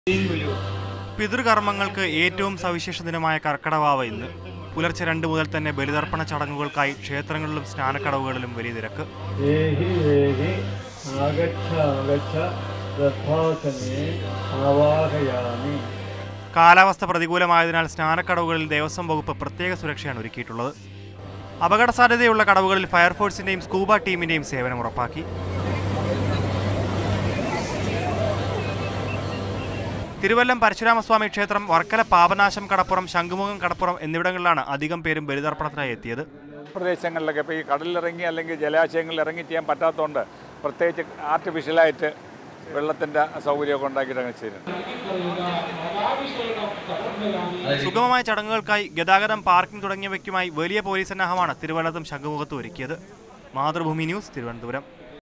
പിതൃകർമ്മങ്ങൾക്ക് ഏറ്റവും സവിശേഷ ദിനമായ കർക്കടവാവ് ഇന്ന് പുലർച്ചെ രണ്ട് മുതൽ തന്നെ ബലിതർപ്പണ ചടങ്ങുകൾക്കായി ക്ഷേത്രങ്ങളിലും സ്നാനക്കടവുകളിലും വലിയ തിരക്ക് देहि देहि आगच्छ आगच्छ तथासने आवाहयामि കാലാവസ്ഥ പ്രതികൂലമായതിനാൽ സ്നാനക്കടവുകളിൽ ദേവസ്വം വകുപ്പ് പ്രത്യേക സുരക്ഷയാണ് ഒരുക്കിയിട്ടുള്ളത് അപകട സാധ്യതയുള്ള കടവുകളിൽ ഫയർഫോഴ്സിന്റെയും സ്കൂബ ടീമിന്റെയും സേവനം ഉറപ്പാക്കി തിരുവല്ലം പരശുരാമസ്വാമി ക്ഷേത്രം വർക്കല പാപനാശം കടപ്പുറം ശംഖുമുഖം കടപ്പുറം എന്നിവിടങ്ങളിലാണ് അധികം പേരും ബലിതർപ്പണത്തിനായി എത്തിയത് പ്രദേശങ്ങളിലൊക്കെ ഇപ്പോൾ ഈ കടലിലിറങ്ങി അല്ലെങ്കിൽ ജലാശയങ്ങളിൽ ഇറങ്ങി ചെയ്യാൻ പറ്റാത്തതുകൊണ്ട് പ്രത്യേകിച്ച് ആർട്ടിഫിഷ്യലായിട്ട് വെള്ളത്തിൻ്റെ സൗകര്യമൊക്കെ ഉണ്ടാക്കിയിട്ടാണ് ചെയ്യുന്നത് സുഗമമായ ചടങ്ങുകൾക്കായി ഗതാഗതം പാർക്കിംഗ് തുടങ്ങിയവയ്ക്കുമായി വലിയ പോലീസ് സന്നാഹമാണ് തിരുവല്ലത്തും ശംഖുമുഖത്തും ഒരുക്കിയത് മാതൃഭൂമി ന്യൂസ് തിരുവനന്തപുരം